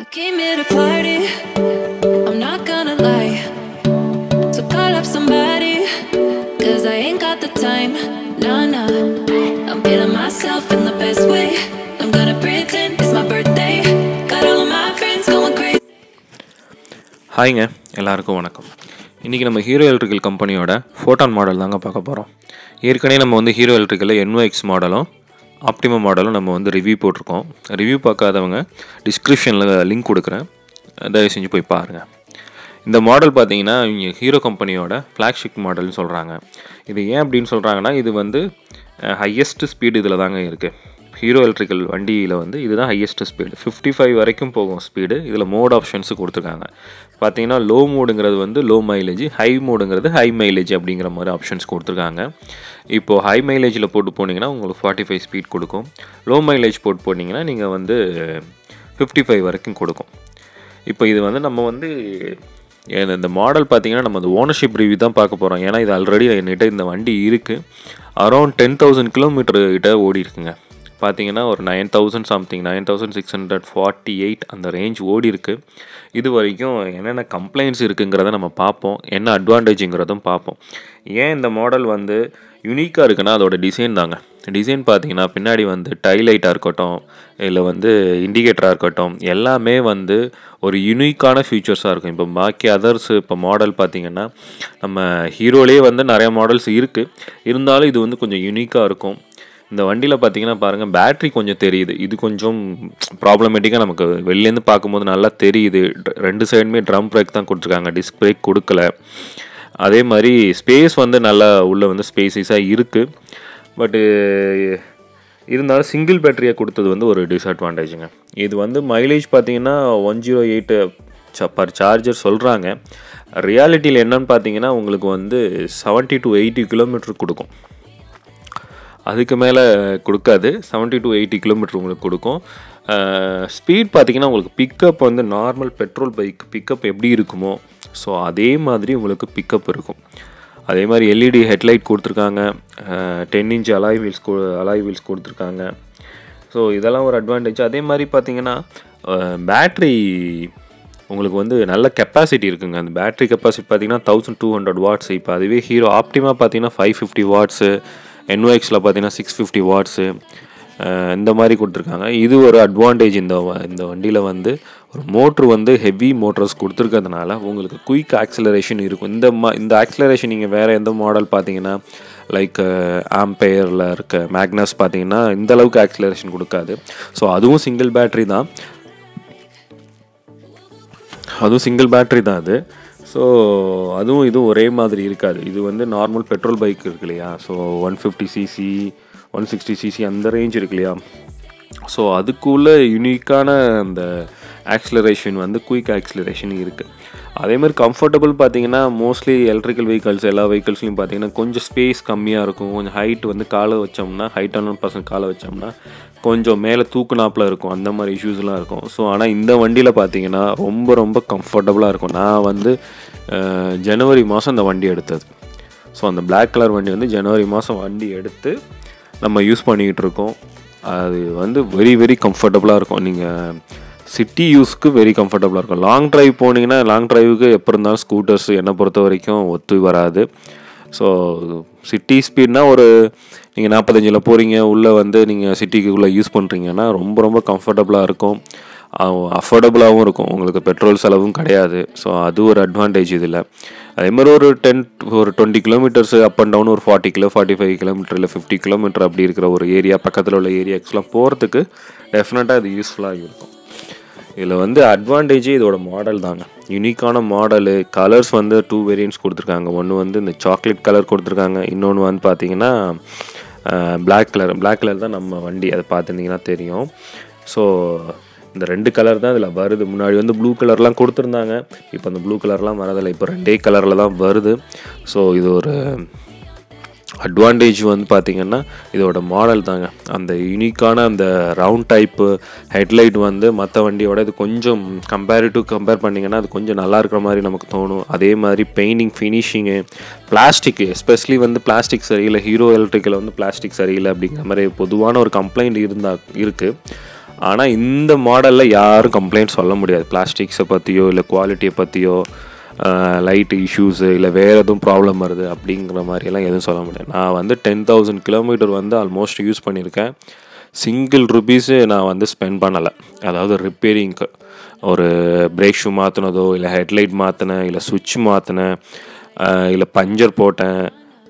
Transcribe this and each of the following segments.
came here to party. I'm not gonna lie. So call up somebody. Cause I ain't got the time. Nah, nah. I'm feeling myself in the best way. I'm gonna pretend it's my birthday. Got all of my friends going crazy. ஹாய்ங்க எல்லாருக்கும் வணக்கம் இன்றைக்கி நம்ம Hero electrical கம்பெனியோட Photon model தாங்க பார்க்க போகிறோம் ஏற்கனவே நம்ம வந்து ஹீரோ எலக்ட்ரிக்கலில் என்ஒஎக்ஸ் மாடலும் ஆப்டிமம் மாடலும் நம்ம வந்து ரிவ்யூ போட்டிருக்கோம் ரிவ்யூ பார்க்காதவங்க டிஸ்கிரிப்ஷனில் லிங்க் கொடுக்குறேன் தயவு செஞ்சு போய் பாருங்கள் இந்த மாடல் பார்த்தீங்கன்னா இவங்க ஹீரோ கம்பெனியோட ஃப்ளாக்ஷிப் மாடல்னு சொல்கிறாங்க இது ஏன் அப்படின்னு சொல்கிறாங்கன்னா இது வந்து ஹையஸ்ட் ஸ்பீடு இதில் தாங்க இருக்குது ஹீரோ எலக்ட்ரிக்கல் வண்டியில் வந்து இதுதான் ஹையஸ்ட் ஸ்பீடு ஃபிஃப்டி ஃபைவ் வரைக்கும் போகும் ஸ்பீடு இதில் மோட் ஆப்ஷன்ஸு கொடுத்துருக்காங்க பார்த்தீங்கன்னா லோ மோடுங்கிறது வந்து லோ மைலேஜ் ஹை மோடுங்கிறது ஹை மைலேஜ் அப்படிங்கிற மாதிரி ஆப்ஷன்ஸ் கொடுத்துருக்காங்க இப்போது ஹை மைலேஜில் போட்டு போனீங்கன்னா உங்களுக்கு ஃபார்ட்டி ஃபைவ் ஸ்பீட் கொடுக்கும் லோ மைலேஜ் போட்டு போனீங்கன்னா நீங்கள் வந்து ஃபிஃப்டி ஃபைவ் வரைக்கும் கொடுக்கும் இப்போ இது வந்து நம்ம வந்து ஏன் இந்த மாடல் பார்த்தீங்கன்னா நம்ம அந்த ஓனர்ஷிப் ரிவ்யூ தான் பார்க்க போகிறோம் ஏன்னா இது ஆல்ரெடி என்கிட்ட இந்த வண்டி இருக்குது அரௌண்ட் டென் தௌசண்ட் கிலோமீட்டர் கிட்ட ஓடி இருக்குங்க பார்த்தீங்கன்னா ஒரு nine thousand something nine thousand six hundred forty eight அந்த ரேஞ்ச் ஓடி இருக்கு இது வரைக்கும் என்னென்ன கம்ப்ளைண்ட்ஸ் இருக்குங்கிறத நம்ம பார்ப்போம் என்ன அட்வான்டேஜுங்கிறதும் பார்ப்போம் ஏன் இந்த மாடல் வந்து யூனிக்காக இருக்குன்னா அதோட டிசைன் தாங்க டிசைன் பார்த்தீங்கன்னா பின்னாடி வந்து டைலைட்டாக இருக்கட்டும் இல்லை வந்து இண்டிகேட்டராக இருக்கட்டும் எல்லாமே வந்து ஒரு யூனிக்கான ஃபீச்சர்ஸாக இருக்கும் இப்போ பாக்கி அதர்ஸ் இப்போ மாடல் பார்த்தீங்கன்னா நம்ம ஹீரோலேயே வந்து நிறைய மாடல்ஸ் இருக்குது இருந்தாலும் இது வந்து கொஞ்சம் யூனிக்காக இருக்கும் இந்த வண்டியில் பார்த்தீங்கன்னா பாருங்கள் பேட்ரி கொஞ்சம் தெரியுது இது கொஞ்சம் ப்ராப்ளமேட்டிக்காக நமக்கு வெளிலேருந்து பார்க்கும்போது நல்லா தெரியுது ரெண்டு சைடுமே ட்ரம் பிரேக் தான் கொடுத்துருக்காங்க டிஸ்க் பிரேக் கொடுக்கல அதே மாதிரி ஸ்பேஸ் வந்து நல்லா உள்ளே வந்து ஸ்பேசிஸாக இருக்குது பட்டு இருந்தாலும் சிங்கிள் பேட்டரியாக கொடுத்தது வந்து ஒரு டிஸ்அட்வான்டேஜுங்க இது வந்து மைலேஜ் பார்த்தீங்கன்னா one zero eight per charger சொல்கிறாங்க ரியாலிட்டியில் என்னன்னு பார்த்தீங்கன்னா உங்களுக்கு வந்து செவன்ட்டி டு எயிட்டி கிலோமீட்டர் கொடுக்கும் அதுக்கு மேலே கொடுக்காது செவன்ட்டி டு எயிட்டி கிலோமீட்டர் உங்களுக்கு கொடுக்கும் ஸ்பீட் பார்த்தீங்கன்னா உங்களுக்கு பிக்கப் வந்து நார்மல் பெட்ரோல் பைக் பிக்கப் எப்படி இருக்குமோ ஸோ அதே மாதிரி உங்களுக்கு பிக்கப் இருக்கும் அதே மாதிரி எல்இடி ஹெட்லைட் கொடுத்துருக்காங்க ten inch alloy wheels alloy wheels கொடுத்துருக்காங்க ஸோ இதெல்லாம் ஒரு அட்வான்டேஜ் அதே மாதிரி பார்த்தீங்கன்னா பேட்ரி உங்களுக்கு வந்து நல்ல கெப்பாசிட்டி இருக்குங்க அந்த பேட்ரி கெப்பாசிட்டி பார்த்தீங்கன்னா தௌசண்ட் டூ ஹண்ட்ரட் வாட்ஸ் இப்போ அதுவே ஹீரோ ஆப்டிமா பார்த்தீங்கன்னா ஃபைவ் ஃபிஃப்டி வாட்ஸு என்ஒஎக்ஸில் பார்த்தீங்கன்னா சிக்ஸ் ஃபிஃப்டி வாட்ஸு இந்த மாதிரி கொடுத்துருக்காங்க இது ஒரு அட்வான்டேஜ் இந்த வ- இந்த வண்டியில் வந்து ஒரு மோட்ரு வந்து ஹெவி மோட்டர்ஸ் கொடுத்துருக்கிறதுனால உங்களுக்கு குயிக் ஆக்சிலரேஷன் இருக்கும் இந்த மா இந்த ஆக்சிலரேஷன் நீங்கள் வேறு எந்த மாடல் பார்த்தீங்கன்னா லைக் ஆம்பையரில் இருக்க மேக்னஸ் பார்த்தீங்கன்னா இந்த அளவுக்கு ஆக்சிலரேஷன் கொடுக்காது ஸோ அதுவும் சிங்கிள் பேட்ரி தான் அதுவும் சிங்கிள் பேட்டரி தான் அது ஸோ அதுவும் இதுவும் ஒரே மாதிரி இருக்காது இது வந்து நார்மல் பெட்ரோல் பைக் இருக்கு இல்லையா so one fifty CC one sixty CC அந்த ரேஞ்ச் இருக்கு இல்லையா ஸோ அதுக்குள்ள யூனிக்கான அந்த ஆக்சிலரேஷன் வந்து குயிக் ஆக்சிலரேஷன் இருக்குது அதே மாதிரி கம்ஃபர்டபுள் பார்த்தீங்கன்னா மோஸ்ட்லி எலக்ட்ரிக்கல் வெஹிக்கல்ஸ் எல்லா வெஹிக்கல்ஸ்லையும் பார்த்தீங்கன்னா கொஞ்சம் ஸ்பேஸ் கம்மியாக இருக்கும் கொஞ்சம் ஹைட் வந்து காலை வச்சோம்னா ஹைட்டான பர்சன் காலை வச்சோம்னா கொஞ்சம் மேலே தூக்குனாப்பில் இருக்கும் அந்த மாதிரி இஷ்யூஸ்லாம் இருக்கும் ஸோ ஆனால் இந்த வண்டியில் பார்த்தீங்கன்னா ரொம்ப ரொம்ப கம்ஃபர்டபுளாக இருக்கும் நான் வந்து அஹ், ஜனவரி மாதம் இந்த வண்டி எடுத்தது ஸோ அந்த Black கலர் வண்டி வந்து ஜனவரி மாதம் வண்டி எடுத்து நம்ம யூஸ் பண்ணிக்கிட்டு இருக்கோம் அது வந்து வெரி வெரி கம்ஃபர்டபுளாக இருக்கும் நீங்கள் சிட்டி யூஸ்க்கு வெரி கம்ஃபர்டபுளாக இருக்கும் லாங் டிரைவ் போனீங்கன்னா லாங் டிரைவுக்கு எப்போ இருந்தாலும் ஸ்கூட்டர்ஸ் என்னை பொறுத்த வரைக்கும் ஒத்து வராது ஸோ சிட்டி ஸ்பீட்னா ஒரு நீங்கள் நாற்பத்தஞ்சில் போகிறீங்க உள்ளே வந்து நீங்கள் சிட்டிக்குள்ளே யூஸ் பண்ணுறீங்கன்னா ரொம்ப ரொம்ப கம்ஃபர்டபுளாக இருக்கும் அஃபோர்டபுளாகவும் இருக்கும் உங்களுக்கு பெட்ரோல் செலவும் கிடையாது ஸோ அது ஒரு அட்வான்டேஜ் இதில் அதே மாதிரி ஒரு டென் ஒரு twenty kilometres up and down ஒரு forty kilo forty five kilometre இல்லை ஃபிஃப்டி கிலோமீட்டர் அப்படி இருக்கிற ஒரு ஏரியா பக்கத்தில் உள்ள ஏரியாஸ்லாம் போகிறதுக்கு டெஃபினட்டாக இது யூஸ்ஃபுல்லாக இருக்கும் இதில் வந்து அட்வான்டேஜே இதோட மாடல் தாங்க யூனிக்கான மாடலு கலர்ஸ் வந்து டூ வேரியன்ட்ஸ் கொடுத்துருக்காங்க ஒன்று வந்து இந்த சாக்லேட் கலர் கொடுத்துருக்காங்க இன்னொன்று வந்து பார்த்தீங்கன்னா Black கலர் Black கலர் தான் நம்ம வண்டி அதை பார்த்துருந்தீங்கன்னா தெரியும் ஸோ இந்த ரெண்டு கலர் தான் இதில் வருது முன்னாடி வந்து ப்ளூ கலர்லாம் கொடுத்துருந்தாங்க இப்போ அந்த ப்ளூ கலர்லாம் வரதில்லை இப்போ ரெண்டே கலரில் தான் வருது ஸோ இது ஒரு அட்வான்டேஜ் வந்து பார்த்தீங்கன்னா இதோட மாடல் தாங்க அந்த யூனிக்கான அந்த ரவுண்ட் டைப்பு ஹெட்லைட் வந்து மற்ற வண்டியோட இது கொஞ்சம் கம்பேரிட்டிவ் கம்பேர் பண்ணிங்கன்னா அது கொஞ்சம் நல்லா இருக்கிற மாதிரி நமக்கு தோணும் அதே மாதிரி பெயிண்டிங் ஃபினிஷிங்கு பிளாஸ்டிக் எஸ்பெஷலி வந்து பிளாஸ்டிக் சரியில்லை ஹீரோ எலக்ட்ரிக்கில் வந்து பிளாஸ்டிக் சரியில்லை அப்படிங்கிற மாதிரி பொதுவான ஒரு கம்ப்ளைண்ட் இருந்தா இருக்குது ஆனால் இந்த மாடலில் யாரும் கம்ப்ளைண்ட் சொல்ல முடியாது பிளாஸ்டிக்ஸை பற்றியோ இல்லை குவாலிட்டியை பற்றியோ லைட் இஷ்யூஸு இல்லை வேறு எதுவும் ப்ராப்ளம் வருது அப்படிங்கிற மாதிரியெல்லாம் எதுவும் சொல்ல முடியாது நான் வந்து டென் தௌசண்ட் கிலோமீட்டர் வந்து ஆல்மோஸ்ட் யூஸ் பண்ணியிருக்கேன் சிங்கிள் ருபீஸு நான் வந்து ஸ்பெண்ட் பண்ணலை அதாவது ரிப்பேரிங்க்கு ஒரு பிரேக் ஷூ மாற்றினதோ இல்லை ஹெட்லைட் மாற்றினேன் இல்லை சுவிட்ச் மாற்றினேன் இல்லை பஞ்சர் போட்டேன்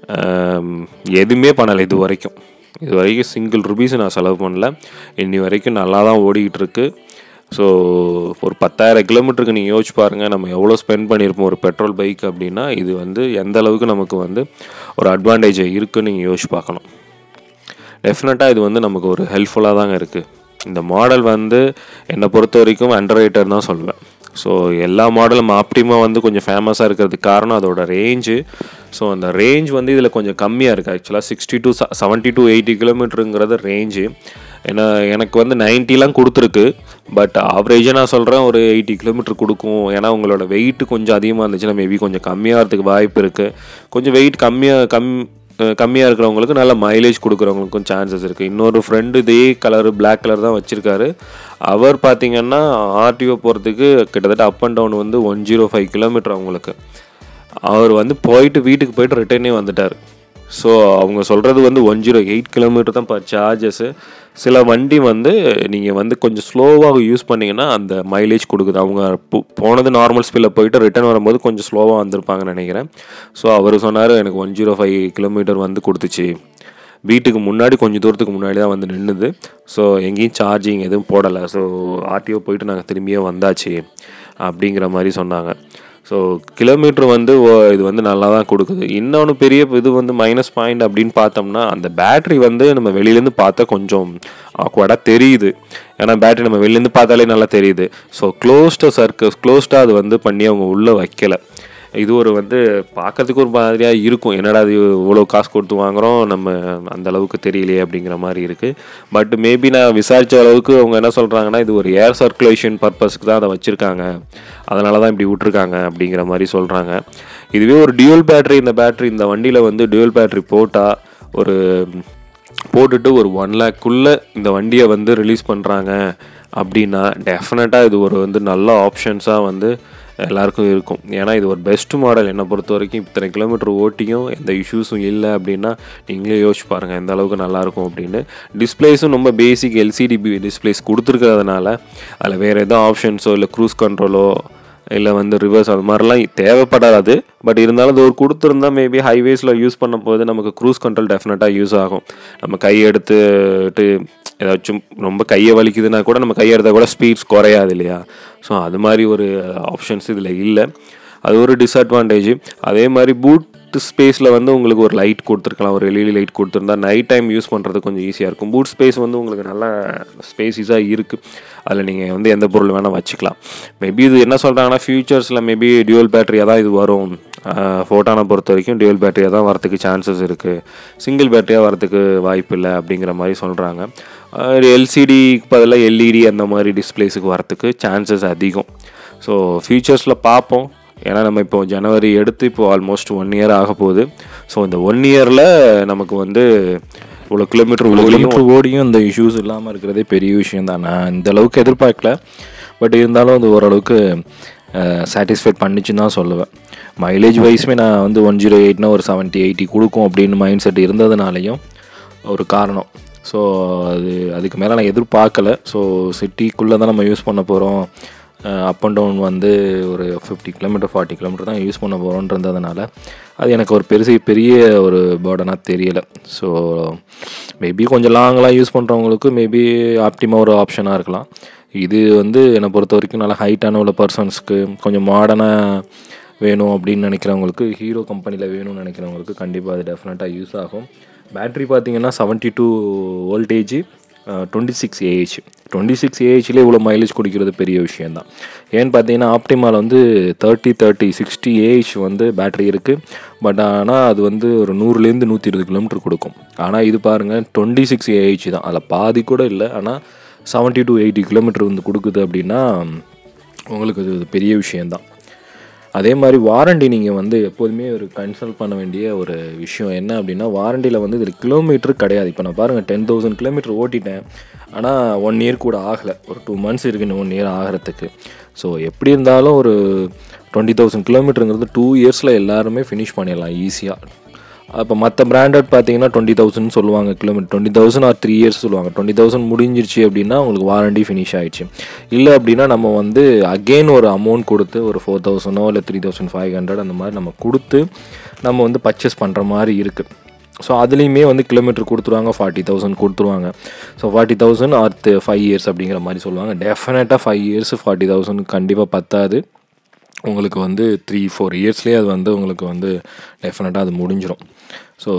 ஆம், எதுவுமே பண்ணலை இது வரைக்கும் இது வரைக்கும் சிங்கிள் ருபீஸ் நான் செலவு பண்ணல இன்னி வரைக்கும் நல்லா தான் ஓடிக்கிட்டு இருக்கு ஸோ ஒரு பத்தாயிரம் கிலோமீட்டருக்கு நீங்கள் யோசிச்சு பாருங்கள் நம்ம எவ்வளோ ஸ்பெண்ட் பண்ணியிருப்போம் ஒரு பெட்ரோல் பைக் அப்படின்னா இது வந்து எந்த அளவுக்கு நமக்கு வந்து ஒரு அட்வான்டேஜ் இருக்குன்னு நீங்கள் யோசிச்சு பார்க்கணும் டெஃபினட்டாக இது வந்து நமக்கு ஒரு ஹெல்ப்ஃபுல்லாக தாங்க இருக்குது இந்த மாடல் வந்து என்னை பொறுத்த வரைக்கும் அண்டர் தான் சொல்லுவேன் ஸோ எல்லா மாடலும் ஆப்டிமாக வந்து கொஞ்சம் ஃபேமஸாக இருக்கிறதுக்கு காரணம் அதோட ரேஞ்சு ஸோ அந்த ரேஞ்ச் வந்து இதில் கொஞ்சம் கம்மியாக இருக்குது ஆக்சுவலாக sixty to seventy to eighty கிலோமீட்டருங்கிறது ரேஞ்சு ஏன்னா எனக்கு வந்து 90 லாம் கொடுத்துருக்கு பட் ஆவரேஜாக நான் சொல்கிறேன் ஒரு எயிட்டி கிலோமீட்டர் கொடுக்கும் ஏன்னா உங்களோட வெயிட் கொஞ்சம் அதிகமாக இருந்துச்சுன்னா மேபி கொஞ்சம் கம்மியாகிறதுக்கு வாய்ப்பு இருக்குது கொஞ்சம் வெயிட் கம்மியாக கம் கம்மியாக இருக்கிறவங்களுக்கு நல்ல மைலேஜ் கொடுக்குறவங்களுக்கும் சான்சஸ் இருக்குது இன்னொரு ஃப்ரெண்டு இதே கலர் Black கலர் தான் வச்சுருக்காரு அவர் பார்த்தீங்கன்னா ஆர்டிஓ போகிறதுக்கு கிட்டத்தட்ட அப் அண்ட் டவுன் வந்து ஒன் ஜீரோ ஃபைவ் கிலோமீட்டர் அவங்களுக்கு அவர் வந்து போயிட்டு வீட்டுக்கு போயிட்டு ரிட்டர்னே வந்துட்டார் ஸோ அவங்க சொல்கிறது வந்து ஒன் ஜீரோ எயிட் கிலோமீட்டர் தான் இப்போ சார்ஜஸ்ஸு சில வண்டி வந்து நீங்கள் வந்து கொஞ்சம் ஸ்லோவாக யூஸ் பண்ணிங்கன்னா அந்த மைலேஜ் கொடுக்குது அவங்க போ- போனது நார்மல் ஸ்பீடில் போயிட்டு ரிட்டர்ன் வரும்போது கொஞ்சம் ஸ்லோவாக வந்திருப்பாங்கன்னு நினைக்கிறேன் ஸோ அவர் சொன்னார் எனக்கு ஒன் ஜீரோ ஃபைவ் கிலோமீட்டர் வந்து கொடுத்துச்சு வீட்டுக்கு முன்னாடி கொஞ்சம் தூரத்துக்கு முன்னாடி தான் வந்து நின்றுது ஸோ எங்கேயும் சார்ஜிங் எதுவும் போடலை ஸோ ஆர்டிஓ போயிட்டு நாங்கள் திரும்பியே வந்தாச்சு அப்படிங்கிற மாதிரி சொன்னாங்க ஸோ கிலோமீட்டர் வந்து ஓ- இது வந்து நல்லா தான் கொடுக்குது இன்னொன்று பெரிய இது வந்து மைனஸ் பாயிண்ட் அப்படின்னு பார்த்தோம்னா அந்த பேட்டரி வந்து நம்ம வெளியிலேருந்து பார்த்தா கொஞ்சம் ஆக்வர்டாக தெரியுது ஏன்னா பேட்டரி நம்ம வெளியிலேருந்து பார்த்தாலே நல்லா தெரியுது ஸோ க்ளோஸ்டு சர்க்கஸ் க்ளோஸ்டாக அது வந்து பண்ணி அவங்க உள்ளே வைக்கல இது ஒரு வந்து பார்க்கறதுக்கு ஒரு மாதிரியாக இருக்கும் என்னடா அது இவ்வளோ காசு கொடுத்து வாங்குறோம் நம்ம அந்த அளவுக்கு தெரியலையே அப்படிங்கிற மாதிரி இருக்குது பட் மேபி நான் விசாரித்த அளவுக்கு அவங்க என்ன சொல்கிறாங்கன்னா இது ஒரு ஏர் சர்க்குலேஷன் பர்பஸ்க்கு தான் அதை வச்சுருக்காங்க அதனால தான் இப்படி விட்ருக்காங்க அப்படிங்கிற மாதிரி சொல்கிறாங்க இதுவே ஒரு டியூல் பேட்டரி இந்த பேட்டரி இந்த வண்டியில் வந்து டியூல் பேட்டரி போட்டால் ஒரு போட்டுட்டு ஒரு ஒன் லேக்குள்ளே இந்த வண்டியை வந்து ரிலீஸ் பண்ணுறாங்க அப்படின்னா டெஃபினட்டாக இது ஒரு வந்து நல்ல ஆப்ஷன்ஸாக வந்து எல்லாருக்கும் இருக்கும் ஏன்னா இது ஒரு பெஸ்ட் மாடல் என்னை பொறுத்த வரைக்கும் இத்தனை கிலோமீட்டர் ஓட்டியும் எந்த இஷ்யூஸும் இல்லை அப்படின்னா நீங்களே யோசிச்சு பாருங்கள் எந்த அளவுக்கு நல்லாயிருக்கும் அப்படின்னு டிஸ்பிளேஸும் ரொம்ப பேசிக் எல்சிடி டிஸ்பிளேஸ் கொடுத்துருக்கிறதுனால அதில் வேறு எதுவும் ஆப்ஷன்ஸோ இல்லை க்ரூஸ் கண்ட்ரோலோ இல்லை வந்து ரிவர்ஸ் அது மாதிரிலாம் தேவைப்படாது பட் இருந்தாலும் அது ஒரு கொடுத்துருந்தா மேபி ஹைவேஸில் யூஸ் பண்ணும் போது நமக்கு க்ரூஸ் கண்ட்ரோல் டெஃபினட்டாக யூஸ் ஆகும் நம்ம கை எடுத்துட்டு ஏதாச்சும் ரொம்ப கையை வலிக்குதுன்னா கூட நம்ம கையை எடுத்தால் கூட ஸ்பீட்ஸ் குறையாது இல்லையா ஸோ அது மாதிரி ஒரு ஆப்ஷன்ஸ் இதில் இல்லை அது ஒரு டிஸ்அட்வான்டேஜ் அதே மாதிரி பூட் ஸ்பேஸில் வந்து உங்களுக்கு ஒரு லைட் கொடுத்துருக்கலாம் ஒரு எல்இடி லைட் கொடுத்துருந்தா நைட் டைம் யூஸ் பண்ணுறது கொஞ்சம் ஈஸியாக இருக்கும் பூட் ஸ்பேஸ் வந்து உங்களுக்கு நல்ல ஸ்பேசிஸாக இருக்குது அதில் நீங்கள் வந்து எந்த பொருள் வேணால் வச்சுக்கலாம் மேபி இது என்ன சொல்கிறாங்கன்னா ஃபியூச்சர்ஸில் மேபி டியூவல் பேட்டரியாக தான் இது வரும் ஃபோட்டானை பொறுத்த வரைக்கும் டியூவல் பேட்டரியாக தான் வரதுக்கு சான்சஸ் இருக்குது சிங்கிள் பேட்டரியாக வரதுக்கு வாய்ப்பு இல்லை அப்படிங்கிற மாதிரி சொல்கிறாங்க எல்சிடிக்கு பதிலாக எல்இடி அந்த மாதிரி டிஸ்பிளேஸுக்கு வரத்துக்கு சான்சஸ் அதிகம் ஸோ ஃபியூச்சர்ஸில் பார்ப்போம் ஏன்னா நம்ம இப்போ ஜனவரி எடுத்து இப்போ ஆல்மோஸ்ட் ஒன் இயர் ஆக போகுது ஸோ இந்த ஒன் இயரில் நமக்கு வந்து இவ்வளோ கிலோமீட்டர் இவ்வளோ ஓடியும் கிலோமீட்டர் ஓடியும் இந்த இஷ்யூஸ் இல்லாமல் இருக்கிறதே பெரிய விஷயம் தான் நான் இந்த அளவுக்கு எதிர்பார்க்கல பட் இருந்தாலும் அது ஓரளவுக்கு சாட்டிஸ்ஃபைட் பண்ணிச்சுன்னு தான் சொல்லுவேன் மைலேஜ் வைஸ்மே நான் வந்து ஒன் ஜீரோ எயிட்னா ஒரு செவன்ட்டி எயிட்டி கொடுக்கும் அப்படின்னு மைண்ட் செட் இருந்ததுனாலையும் ஒரு காரணம் ஸோ அது அதுக்கு மேலே நான் எதிர்பார்க்கல ஸோ சிட்டிக்குள்ளே தான் நம்ம யூஸ் பண்ண போகிறோம் அப் அண்ட் டவுன் வந்து ஒரு ஃபிஃப்டி கிலோமீட்டர் ஃபார்ட்டி கிலோமீட்டர் தான் யூஸ் பண்ண போகிறோன்றதுனால அது எனக்கு ஒரு பெருசு பெரிய ஒரு பேர்டனாக தெரியலை ஸோ மேபி கொஞ்சம் லாங்கெலாம் யூஸ் பண்ணுறவங்களுக்கு மேபி ஆப்டிமாக ஒரு ஆப்ஷனாக இருக்கலாம் இது வந்து என்னை பொறுத்த வரைக்கும் நல்லா ஹைட்டான உள்ள பர்சன்ஸ்க்கு கொஞ்சம் மாடர்னாக வேணும் அப்படின்னு நினைக்கிறவங்களுக்கு ஹீரோ கம்பெனியில் வேணும்னு நினைக்கிறவங்களுக்கு கண்டிப்பாக அது டெஃபினட்டாக யூஸ் ஆகும் பேட்ரி பார்த்தீங்கன்னா seventy two voltage twenty six AH twenty six ஏஹெச்லேயே இவ்வளோ மைலேஜ் குடிக்கிறது பெரிய விஷயந்தான் ஏன்னு பார்த்தீங்கன்னா ஆப்டிமாவில் வந்து தேர்ட்டி தேர்ட்டி சிக்ஸ்டி ஏஹெச் வந்து பேட்டரி இருக்குது பட் ஆனால் அது வந்து ஒரு நூறுலேருந்து நூற்றி இருபது கிலோமீட்டர் கொடுக்கும் ஆனால் இது பாருங்கள் டுவெண்ட்டி சிக்ஸ் ஏஹெச் தான் அதில் பாதி கூட இல்லை ஆனால் செவன்ட்டி டு எயிட்டி கிலோமீட்டர் வந்து கொடுக்குது அப்படின்னா உங்களுக்கு அது பெரிய விஷயந்தான் அதே மாதிரி வாரண்டி நீங்கள் வந்து எப்போதுமே ஒரு கன்சல்ட் பண்ண வேண்டிய ஒரு விஷயம் என்ன அப்படின்னா வாரண்டியில் வந்து இதில் கிலோமீட்டர் கிடையாது இப்போ நான் பாருங்கள் டென் தௌசண்ட் கிலோமீட்டர் ஓட்டிட்டேன் ஆனால் ஒன் இயர் கூட ஆகலை ஒரு டூ மந்த்ஸ் இருக்கு இன்னும் ஒன் இயர் ஆகிறதுக்கு ஸோ எப்படி இருந்தாலும் ஒரு டுவெண்ட்டி தௌசண்ட் கிலோமீட்டருங்கிறது டூ இயர்ஸில் எல்லாருமே ஃபினிஷ் பண்ணிடலாம் ஈஸியாக அப்போ மற்ற பிராண்டட் பார்த்தீங்கன்னா டுவெண்ட்டி தௌசண்ட் சொல்லுவாங்க kilometre twenty thousand or three years சொல்லுவாங்க டுவெண்ட்டி தௌசண்ட் முடிஞ்சிருச்சு அப்படின்னா உங்களுக்கு வாரண்டி ஃபினிஷ் ஆயிடுச்சு இல்லை அப்படின்னா நம்ம வந்து அகெயின் ஒரு அமௌண்ட் கொடுத்து ஒரு ஃபோர் தௌசண்டோ இல்லை த்ரீ தௌசண்ட் ஃபைவ் ஹண்ட்ரட் அந்த மாதிரி நம்ம கொடுத்து நம்ம வந்து பர்ச்சேஸ் பண்ணுற மாதிரி இருக்குது ஸோ அதுலேயுமே வந்து கிலோமீட்டர் கொடுத்துருவாங்க ஃபார்ட்டி தௌசண்ட் கொடுத்துருவாங்க so forty thousand or five years அப்படிங்கிற மாதிரி சொல்லுவாங்க டெஃபினட்டாக ஃபைவ் இயர்ஸ் ஃபார்ட்டி தௌசண்ட் கண்டிப்பாக பத்தாது உங்களுக்கு வந்து த்ரீ ஃபோர் இயர்ஸ்லேயே அது வந்து உங்களுக்கு வந்து டெஃபினட்டாக அது முடிஞ்சிடும் ஸோ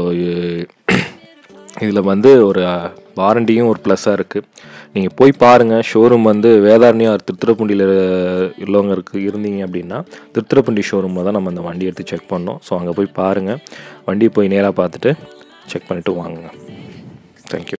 இதில் வந்து ஒரு வாரண்டியும் ஒரு ப்ளஸ்ஸாக இருக்குது நீங்கள் போய் பாருங்கள் ஷோரூம் வந்து வேதாரண்யம் or திருத்துறைப்பூண்டியில் உள்ளவங்க இருக்கு இருந்தீங்க அப்படின்னா திருத்துறைப்பூண்டி ஷோரூமில் தான் நம்ம அந்த வண்டி எடுத்து செக் பண்ணோம் ஸோ அங்கே போய் பாருங்கள் வண்டியை போய் நேராக பார்த்துட்டு செக் பண்ணிவிட்டு வாங்குங்க தேங்க்யூ